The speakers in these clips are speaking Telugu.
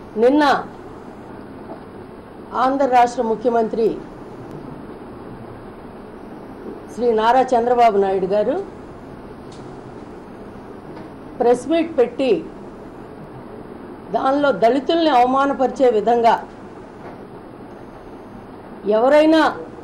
నిన్న ఆంధ్ర రాష్ట్ర ముఖ్యమంత్రి శ్రీ నారా చంద్రబాబు నాయుడు గారు ప్రెస్ మీట్ పెట్టి దానిలో దళితుల్ని అవమానపరిచే విధంగా ఎవరైనా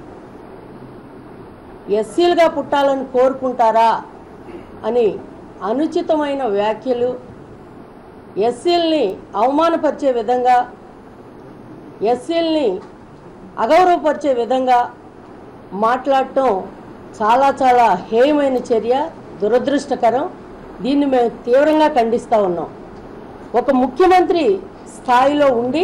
ఎస్సీలుగా పుట్టాలని కోరుకుంటారా అని అనుచితమైన వ్యాఖ్యలు ఎస్సీల్ని అవమానపరిచే విధంగా ఎస్సీల్ని అగౌరవపరిచే విధంగా మాట్లాడటం చాలా చాలా హేయమైన చర్య దురదృష్టకరం దీన్ని మేము తీవ్రంగా ఖండిస్తూ ఉన్నాం ఒక ముఖ్యమంత్రి స్థాయిలో ఉండి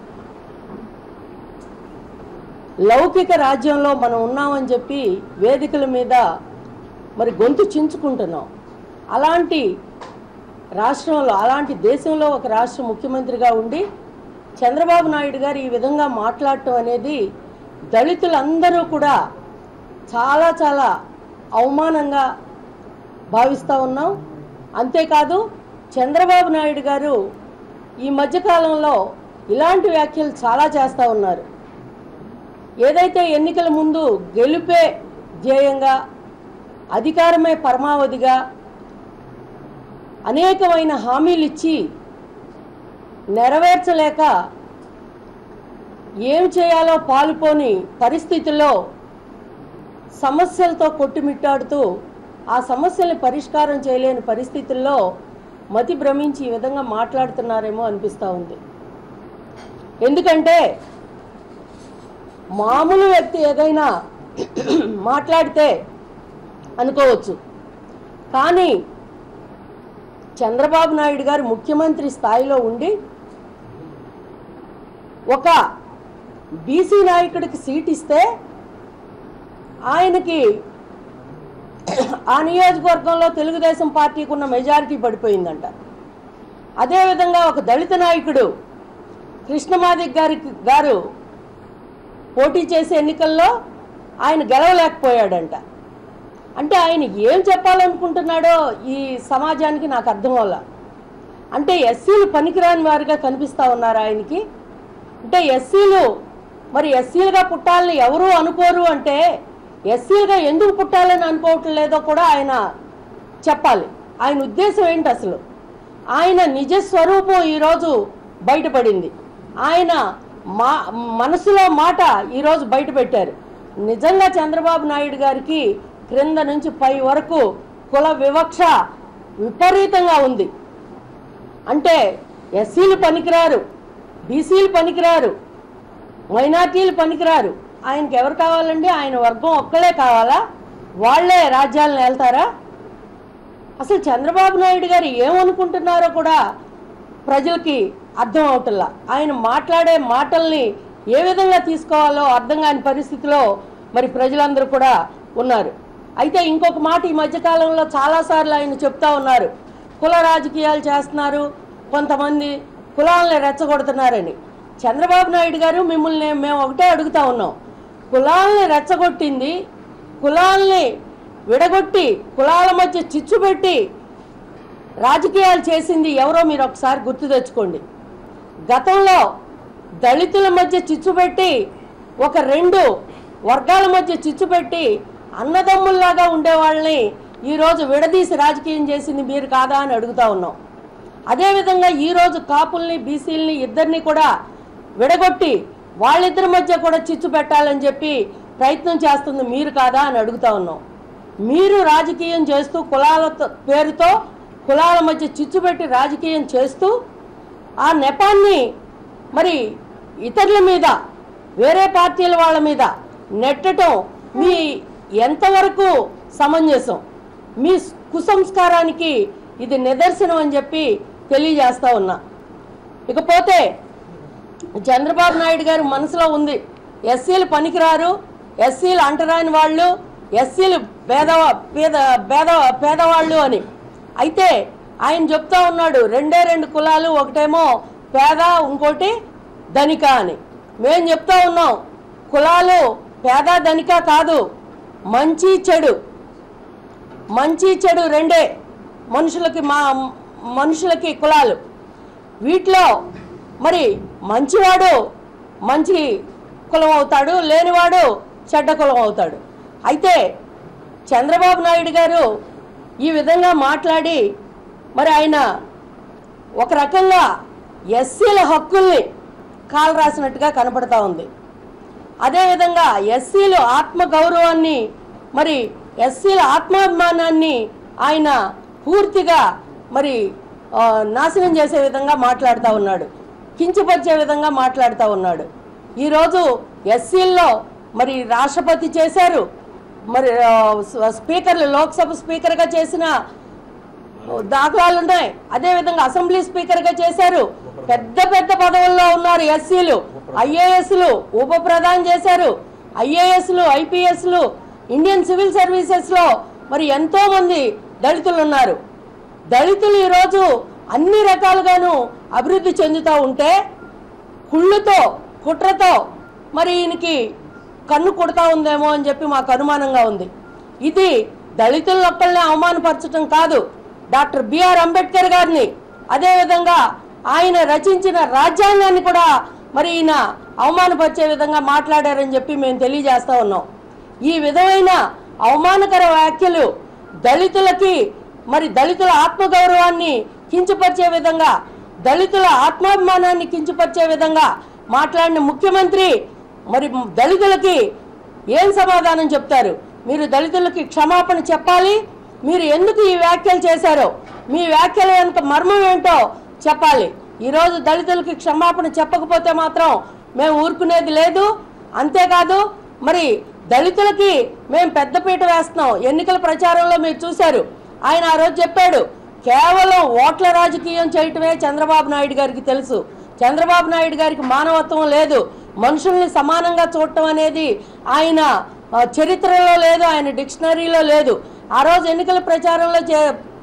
లౌకిక రాజ్యంలో మనం ఉన్నామని చెప్పి వేదికల మీద మరి గొంతు చించుకుంటున్నాం అలాంటి రాష్ట్రంలో అలాంటి దేశంలో ఒక రాష్ట్ర ముఖ్యమంత్రిగా ఉండి చంద్రబాబు నాయుడు గారు ఈ విధంగా మాట్లాడటం అనేది దళితులందరూ కూడా చాలా చాలా అవమానంగా భావిస్తూ ఉన్నాం అంతేకాదు చంద్రబాబు నాయుడు గారు ఈ మధ్యకాలంలో ఇలాంటి వ్యాఖ్యలు చాలా చేస్తూ ఉన్నారు ఏదైతే ఎన్నికల ముందు గెలుపే ధ్యేయంగా అధికారమే పరమావధిగా అనేకమైన హామీలు ఇచ్చి నెరవేర్చలేక ఏం చేయాలో పాలుపోని పరిస్థితుల్లో సమస్యలతో కొట్టుమిట్టాడుతూ ఆ సమస్యల్ని పరిష్కారం చేయలేని పరిస్థితుల్లో మతి భ్రమించి ఈ విధంగా మాట్లాడుతున్నారేమో అనిపిస్తూ ఉంది ఎందుకంటే మామూలు వ్యక్తి ఏదైనా మాట్లాడితే అనుకోవచ్చు కానీ చంద్రబాబు నాయుడు గారు ముఖ్యమంత్రి స్థాయిలో ఉండి ఒక బీసీ నాయకుడికి సీట్ ఇస్తే ఆయనకి ఆ నియోజకవర్గంలో తెలుగుదేశం పార్టీకి ఉన్న మెజారిటీ పడిపోయిందంట అదేవిధంగా ఒక దళిత నాయకుడు కృష్ణమాదిక్ గారి గారు పోటీ చేసే ఎన్నికల్లో ఆయన గెలవలేకపోయాడంట అంటే ఆయన ఏం చెప్పాలనుకుంటున్నాడో ఈ సమాజానికి నాకు అర్థం వల్ల అంటే ఎస్సీలు పనికిరాని వారిగా కనిపిస్తూ ఉన్నారు ఆయనకి అంటే ఎస్సీలు మరి ఎస్సీలుగా పుట్టాలని ఎవరు అనుకోరు అంటే ఎస్సీలుగా ఎందుకు పుట్టాలని అనుకోవటం లేదో కూడా ఆయన చెప్పాలి ఆయన ఉద్దేశం ఏంటి అసలు ఆయన నిజ స్వరూపం ఈరోజు బయటపడింది ఆయన మా మనసులో మాట ఈరోజు బయట పెట్టారు నిజంగా చంద్రబాబు నాయుడు గారికి క్రింద నుంచి పై వరకు కుల వివక్ష విపరీతంగా ఉంది అంటే ఎస్సీలు పనికిరారు బీసీలు పనికిరారు మైనార్టీలు పనికిరారు ఆయనకి ఎవరు కావాలండి ఆయన వర్గం ఒక్కలే కావాలా వాళ్ళే రాజ్యాలను వెళ్తారా అసలు చంద్రబాబు నాయుడు గారు ఏమనుకుంటున్నారో కూడా ప్రజలకి అర్థం అవటల్లా ఆయన మాట్లాడే మాటల్ని ఏ విధంగా తీసుకోవాలో అర్థం కాని పరిస్థితిలో మరి ప్రజలందరూ కూడా ఉన్నారు అయితే ఇంకొక మాట ఈ మధ్యకాలంలో చాలాసార్లు ఆయన చెప్తా ఉన్నారు కుల రాజకీయాలు చేస్తున్నారు కొంతమంది కులాలని రెచ్చగొడుతున్నారని చంద్రబాబు నాయుడు గారు మిమ్మల్ని మేము ఒకటే అడుగుతా ఉన్నాం కులాలని రెచ్చగొట్టింది కులాల్ని విడగొట్టి కులాల మధ్య చిచ్చు పెట్టి రాజకీయాలు చేసింది ఎవరో మీరు ఒకసారి గుర్తు తెచ్చుకోండి గతంలో దళితుల మధ్య చిచ్చు పెట్టి ఒక రెండు వర్గాల మధ్య చిచ్చు పెట్టి అన్నదమ్ముల్లాగా ఉండేవాళ్ళని ఈరోజు విడదీసి రాజకీయం చేసింది మీరు కాదా అని అడుగుతా ఉన్నాం అదేవిధంగా ఈరోజు కాపుల్ని బీసీలని ఇద్దరిని కూడా విడగొట్టి వాళ్ళిద్దరి మధ్య కూడా చిచ్చు పెట్టాలని చెప్పి ప్రయత్నం చేస్తుంది మీరు కాదా అని అడుగుతా ఉన్నాం మీరు రాజకీయం చేస్తూ కులాల పేరుతో కులాల మధ్య చిచ్చు పెట్టి రాజకీయం చేస్తూ ఆ నెపాన్ని మరి ఇతరుల మీద వేరే పార్టీల వాళ్ళ మీద నెట్టడం మీ ఎంతవరకు సమంజసం మీ కుసంస్కారానికి ఇది నిదర్శనం అని చెప్పి తెలియజేస్తా ఉన్నా ఇకపోతే చంద్రబాబు నాయుడు గారు మనసులో ఉంది ఎస్సీలు పనికిరారు ఎస్సీలు అంటరాని వాళ్ళు ఎస్సీలు పేద పేద పేద పేదవాళ్ళు అని అయితే ఆయన చెప్తా ఉన్నాడు రెండే రెండు కులాలు ఒకటేమో పేద ఇంకోటి ధనిక అని మేము చెప్తా ఉన్నాం కులాలు పేద ధనిక కాదు మంచి చెడు మంచి చెడు రెండే మనుషులకి మా మనుషులకి కులాలు వీటిలో మరి మంచివాడు మంచి కులం అవుతాడు లేనివాడు చెడ్డ కులం అవుతాడు అయితే చంద్రబాబు నాయుడు గారు ఈ విధంగా మాట్లాడి మరి ఆయన ఒక రకంగా ఎస్సీల హక్కుల్ని కాలు రాసినట్టుగా కనపడతా ఉంది అదేవిధంగా ఎస్సీలు ఆత్మ గౌరవాన్ని మరి ఎస్సీల ఆత్మాభిమానాన్ని ఆయన పూర్తిగా మరి ఆ, నాశనం చేసే విధంగా మాట్లాడుతూ ఉన్నాడు కించపరిచే విధంగా మాట్లాడుతూ ఉన్నాడు ఈరోజు ఎస్సీల్లో మరి రాష్ట్రపతి చేశారు మరి ఆ, స్పీకర్లు లోక్సభ స్పీకర్గా చేసిన దాఖలాలు ఉన్నాయి అదేవిధంగా అసెంబ్లీ స్పీకర్గా చేశారు పెద్ద పెద్ద పదవుల్లో ఉన్నారు ఎస్సీలు ఐఏఎస్లు ఉప ప్రధాని చేశారు ఐఏఎస్లు ఐపీఎస్లు ఇండియన్ సివిల్ సర్వీసెస్లో మరి ఎంతో మంది దళితులు ఉన్నారు దళితులు ఈరోజు అన్ని రకాలుగాను అభివృద్ధి చెందుతూ ఉంటే కుళ్ళుతో కుట్రతో మరి ఈయనకి కన్ను కొడతా ఉందేమో అని చెప్పి మాకు అనుమానంగా ఉంది ఇది దళితుల ఒక్కళ్ళని అవమానపరచడం కాదు డాక్టర్ బిఆర్ అంబేద్కర్ గారిని అదేవిధంగా ఆయన రచించిన రాజ్యాంగాన్ని కూడా మరి ఈయన అవమానపరిచే విధంగా మాట్లాడారని చెప్పి మేము తెలియజేస్తా ఉన్నాం ఈ విధమైన అవమానకర వ్యాఖ్యలు దళితులకి మరి దళితుల ఆత్మగౌరవాన్ని కించపరిచే విధంగా దళితుల ఆత్మాభిమానాన్ని కించపరిచే విధంగా మాట్లాడిన ముఖ్యమంత్రి మరి దళితులకి ఏం సమాధానం చెప్తారు మీరు దళితులకి క్షమాపణ చెప్పాలి మీరు ఎందుకు ఈ వ్యాఖ్యలు చేశారో మీ వ్యాఖ్యల వెనుక మర్మం ఏంటో చెప్పాలి ఈరోజు దళితులకి క్షమాపణ చెప్పకపోతే మాత్రం మేము ఊరుకునేది లేదు అంతేకాదు మరి దళితులకి మేము పెద్దపీట వేస్తున్నాం ఎన్నికల ప్రచారంలో మీరు చూశారు ఆయన ఆ రోజు చెప్పాడు కేవలం ఓట్ల రాజకీయం చేయటమే చంద్రబాబు నాయుడు గారికి తెలుసు చంద్రబాబు నాయుడు గారికి మానవత్వం లేదు మనుషుల్ని సమానంగా చూడటం అనేది ఆయన ఆ, చరిత్రలో లేదు ఆయన డిక్షనరీలో లేదు ఆ రోజు ఎన్నికల ప్రచారంలో చే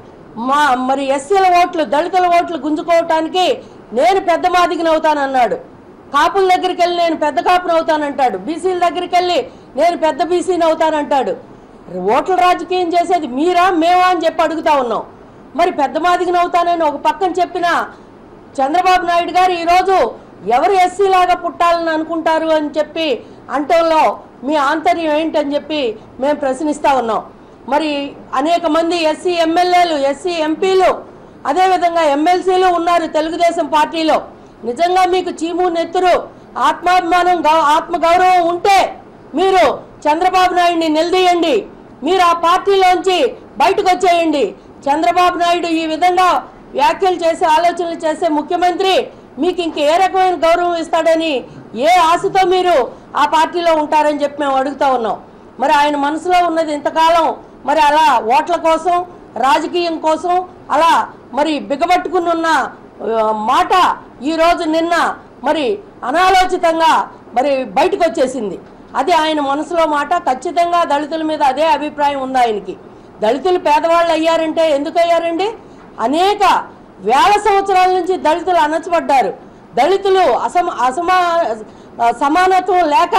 మా మరి ఎస్సీల ఓట్లు దళితుల ఓట్లు గుంజుకోవటానికి నేను పెద్ద మాదిగిన అవుతానన్నాడు కాపుల దగ్గరికి వెళ్ళి నేను పెద్ద కాపున అవుతానంటాడు బీసీల దగ్గరికి వెళ్ళి నేను పెద్ద బీసీని అవుతానంటాడు ఓట్ల రాజకీయం చేసేది మీరా మేమా అని చెప్పి అడుగుతా ఉన్నాం మరి పెద్ద మాదిగిన అవుతానని ఒక పక్కన చెప్పిన చంద్రబాబు నాయుడు గారు ఈరోజు ఎవరు ఎస్సీ లాగా పుట్టాలని అనుకుంటారు అని చెప్పి అంటంలో మీ ఆంతర్యం ఏంటని చెప్పి మేము ప్రశ్నిస్తా ఉన్నాం మరి అనేక మంది ఎస్సీ ఎమ్మెల్యేలు ఎస్సీ ఎంపీలు అదేవిధంగా ఎమ్మెల్సీలు ఉన్నారు తెలుగుదేశం పార్టీలో నిజంగా మీకు చీము నెత్తురు ఆత్మాభిమానం గౌ ఆత్మగౌరవం ఉంటే మీరు చంద్రబాబు నాయుడిని నిలదీయండి మీరు ఆ పార్టీలోంచి బయటకు వచ్చేయండి చంద్రబాబు నాయుడు ఈ విధంగా వ్యాఖ్యలు చేసే ఆలోచనలు చేసే ముఖ్యమంత్రి మీకు ఇంక ఏ రకమైన గౌరవం ఇస్తాడని ఏ ఆశతో మీరు ఆ పార్టీలో ఉంటారని చెప్పి మేము అడుగుతా ఉన్నాం మరి ఆయన మనసులో ఉన్నది ఇంతకాలం మరి అలా ఓట్ల కోసం రాజకీయం కోసం అలా మరి బిగబట్టుకుని ఉన్న ఆ, మాట ఈరోజు నిన్న మరి అనాలోచితంగా మరి బయటకు వచ్చేసింది అది ఆయన మనసులో మాట ఖచ్చితంగా దళితుల మీద అదే అభిప్రాయం ఉంది ఆయనకి దళితులు పేదవాళ్ళు అయ్యారంటే ఎందుకు అయ్యారండి అనేక వేల సంవత్సరాల నుంచి దళితులు అణచబడ్డారు దళితులు అసమ అసమా ఆ, సమానత్వం లేక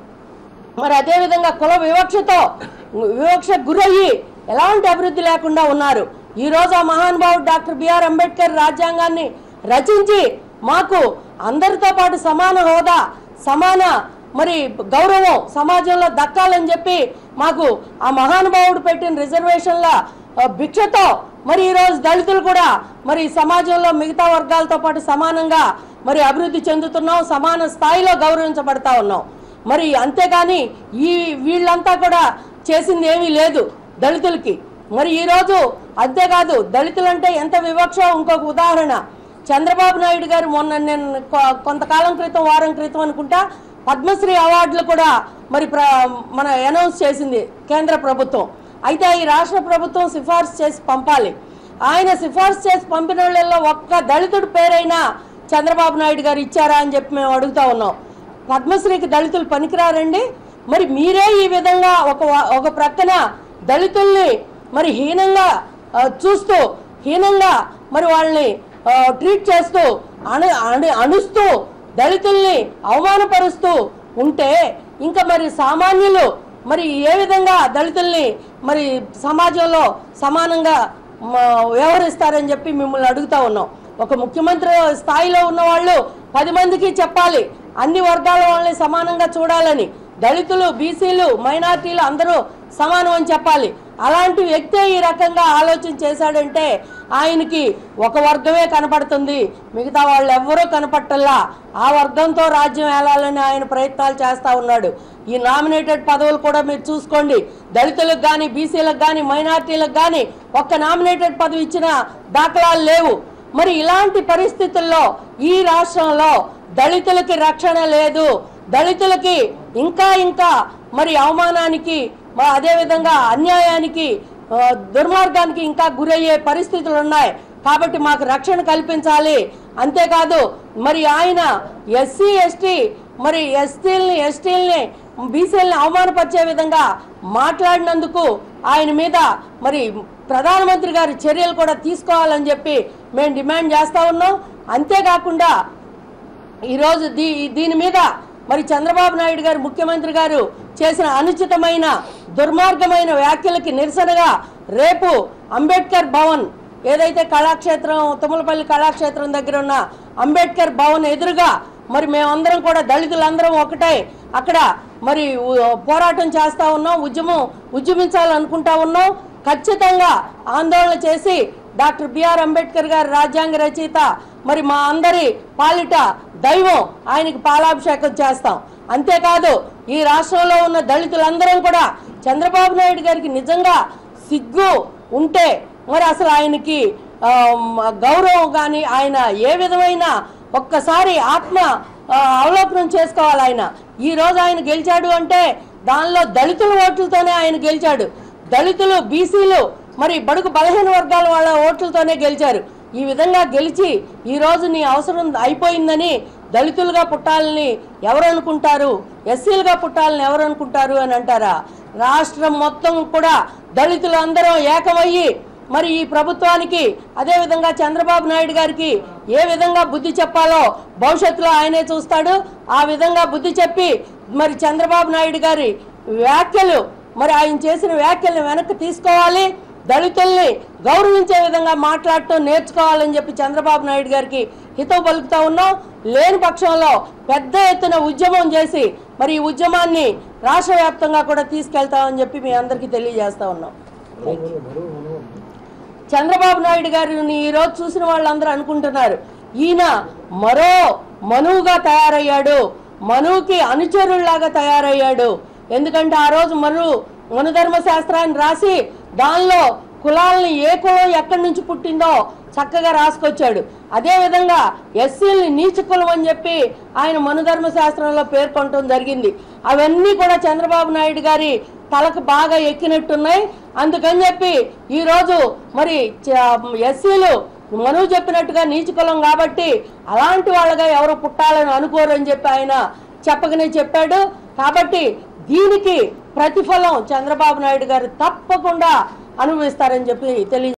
మరి అదేవిధంగా కుల వివక్షతో వివక్ష గురయ్యి ఎలాంటి అభివృద్ధి లేకుండా ఉన్నారు ఈ రోజు ఆ మహానుభావుడు డాక్టర్ బిఆర్ అంబేద్కర్ రాజ్యాంగాన్ని రచించి మాకు అందరితో పాటు సమాన హోదా సమాన మరి గౌరవం సమాజంలో దక్కాలని చెప్పి మాకు ఆ మహానుభావుడు పెట్టిన రిజర్వేషన్ల ఆ, భిక్షతో మరి ఈరోజు దళితులు కూడా మరి సమాజంలో మిగతా వర్గాలతో పాటు సమానంగా మరి అభివృద్ధి చెందుతున్నాం సమాన స్థాయిలో గౌరవించబడతా ఉన్నాం మరి అంతేగాని ఈ వీళ్ళంతా కూడా చేసింది ఏమీ లేదు దళితులకి మరి ఈరోజు అంతేకాదు దళితులంటే ఎంత వివక్ష ఇంకొక ఉదాహరణ చంద్రబాబు నాయుడు గారు మొన్న నేను కొ- కొంతకాలం క్రితం వారం క్రితం అనుకుంటా పద్మశ్రీ అవార్డులు కూడా మరి ప్ర మన అనౌన్స్ చేసింది కేంద్ర ప్రభుత్వం అయితే ఈ రాష్ట్ర ప్రభుత్వం సిఫార్సు చేసి పంపాలి ఆయన సిఫార్సు చేసి పంపిన వాళ్ళల్లో ఒక్క దళితుడి పేరైనా చంద్రబాబు నాయుడు గారు ఇచ్చారా అని చెప్పి మేము అడుగుతా ఉన్నాం పద్మశ్రీకి దళితులు పనికిరారండి మరి మీరే ఈ విధంగా ఒక వా- ఒక ప్రక్కన దళితుల్ని మరి హీనంగా ఆ, చూస్తూ హీనంగా మరి వాళ్ళని ఆ, ట్రీట్ చేస్తూ అణు అణు అణుస్తూ దళితుల్ని అవమానపరుస్తూ ఉంటే ఇంకా మరి సామాన్యులు మరి ఏ విధంగా దళితుల్ని మరి సమాజంలో సమానంగా మ, వ్యవహరిస్తారని చెప్పి మిమ్మల్ని అడుగుతా ఉన్నాం ఒక ముఖ్యమంత్రి స్థాయిలో ఉన్న వాళ్ళు పది మందికి చెప్పాలి అన్ని వర్గాల వాళ్ళని సమానంగా చూడాలని దళితులు బీసీలు మైనార్టీలు అందరూ సమానం అని చెప్పాలి అలాంటి వ్యక్తే ఈ రకంగా ఆలోచన చేశాడంటే ఆయనకి ఒక వర్గమే కనపడుతుంది మిగతా వాళ్ళు ఎవ్వరూ కనపట్టల్లా ఆ వర్గంతో రాజ్యం ఏలాలని ఆయన ప్రయత్నాలు చేస్తూ ఉన్నాడు ఈ నామినేటెడ్ పదవులు కూడా మీరు చూసుకోండి దళితులకు కానీ బీసీలకు కానీ మైనార్టీలకు కానీ ఒక్క నామినేటెడ్ పదవి ఇచ్చిన దాఖలాలు లేవు మరి ఇలాంటి పరిస్థితుల్లో ఈ రాష్ట్రంలో దళితులకి రక్షణ లేదు దళితులకి ఇంకా ఇంకా మరి అవమానానికి మ- అదేవిధంగా అన్యాయానికి ఆ, దుర్మార్గానికి ఇంకా గురయ్యే పరిస్థితులు ఉన్నాయి కాబట్టి మాకు రక్షణ కల్పించాలి అంతేకాదు మరి ఆయన ఎస్సీ ఎస్టీ మరి ఎస్టీలని ఎస్టీలని బీసీలని అవమానపరిచే విధంగా మాట్లాడినందుకు ఆయన మీద మరి ప్రధానమంత్రి గారి చర్యలు కూడా తీసుకోవాలని చెప్పి మేము డిమాండ్ చేస్తా ఉన్నాం అంతేకాకుండా ఈరోజు దీ దీని మీద మరి చంద్రబాబు నాయుడు గారు ముఖ్యమంత్రి గారు చేసిన అనుచితమైన దుర్మార్గమైన వ్యాఖ్యలకి నిరసనగా రేపు అంబేద్కర్ భవన్ ఏదైతే కళాక్షేత్రం తుమ్మలపల్లి కళాక్షేత్రం దగ్గర ఉన్న అంబేద్కర్ భవన్ ఎదురుగా మరి మేమందరం కూడా దళితులందరం ఒకటే అక్కడ మరి ఉ- పోరాటం చేస్తా ఉన్నాం ఉద్యమం ఉద్యమించాలనుకుంటా ఉన్నాం ఖచ్చితంగా ఆందోళన చేసి డాక్టర్ బిఆర్ అంబేద్కర్ గారి రాజ్యాంగ రచయిత మరి మా అందరి పాలిట దైవం ఆయనకి పాలాభిషేకం చేస్తాం అంతేకాదు ఈ రాష్ట్రంలో ఉన్న దళితులందరం కూడా చంద్రబాబు నాయుడు గారికి నిజంగా సిగ్గు ఉంటే మరి అసలు ఆయనకి ఆ, మ- గౌరవం కానీ ఆయన ఏ విధమైన ఒక్కసారి ఆత్మ ఆ, అవలోకనం చేసుకోవాలి ఆయన ఈ రోజు ఆయన గెలిచాడు అంటే దానిలో దళితుల ఓట్లతోనే ఆయన గెలిచాడు దళితులు బీసీలు మరి బడుగు బలహీన వర్గాల వాళ్ళ ఓట్లతోనే గెలిచారు ఈ విధంగా గెలిచి ఈ రోజు నీ అవసరం అయిపోయిందని దళితులుగా పుట్టాలని ఎవరు అనుకుంటారు ఎస్సీలుగా పుట్టాలని ఎవరు అనుకుంటారు అని అంటారా రాష్ట్రం మొత్తం కూడా దళితులు అందరం ఏకమయ్యి మరి ఈ ప్రభుత్వానికి అదేవిధంగా చంద్రబాబు నాయుడు గారికి ఏ విధంగా బుద్ధి చెప్పాలో భవిష్యత్తులో ఆయనే చూస్తాడు ఆ విధంగా బుద్ధి చెప్పి మరి చంద్రబాబు నాయుడు గారి వ్యాఖ్యలు మరి ఆయన చేసిన వ్యాఖ్యలను వెనక్కి తీసుకోవాలి దళితుల్ని గౌరవించే విధంగా మాట్లాడటం నేర్చుకోవాలని చెప్పి చంద్రబాబు నాయుడు గారికి హితవు పలుకుతా ఉన్నాం లేని పక్షంలో పెద్ద ఎత్తున ఉద్యమం చేసి మరి ఈ ఉద్యమాన్ని రాష్ట్ర వ్యాప్తంగా కూడా తీసుకెళ్తామని చెప్పి మీ అందరికీ తెలియజేస్తా ఉన్నాం చంద్రబాబు నాయుడు గారిని ఈరోజు చూసిన వాళ్ళందరూ అనుకుంటున్నారు ఈయన మరో మనువుగా తయారయ్యాడు మనువుకి అనుచరుల్లాగా తయారయ్యాడు ఎందుకంటే ఆ రోజు మను మనుధర్మ శాస్త్రాన్ని రాసి దానిలో కులాలని ఏ కులం ఎక్కడి నుంచి పుట్టిందో చక్కగా రాసుకొచ్చాడు అదే విధంగా ఎస్సీల్ని నీచ కులం అని చెప్పి ఆయన మనుధర్మ శాస్త్రంలో పేర్కొనటం జరిగింది అవన్నీ కూడా చంద్రబాబు నాయుడు గారి తలకు బాగా ఎక్కినట్టున్నాయి అందుకని చెప్పి ఈరోజు మరి ఎస్సీలు మనువు చెప్పినట్టుగా నీచ కులం కాబట్టి అలాంటి వాళ్ళగా ఎవరు పుట్టాలని అనుకోరు అని చెప్పి ఆయన చెప్పకనే చెప్పాడు కాబట్టి దీనికి ప్రతిఫలం చంద్రబాబు నాయుడు గారు తప్పకుండా అనుభవిస్తారని చెప్పి తెలియ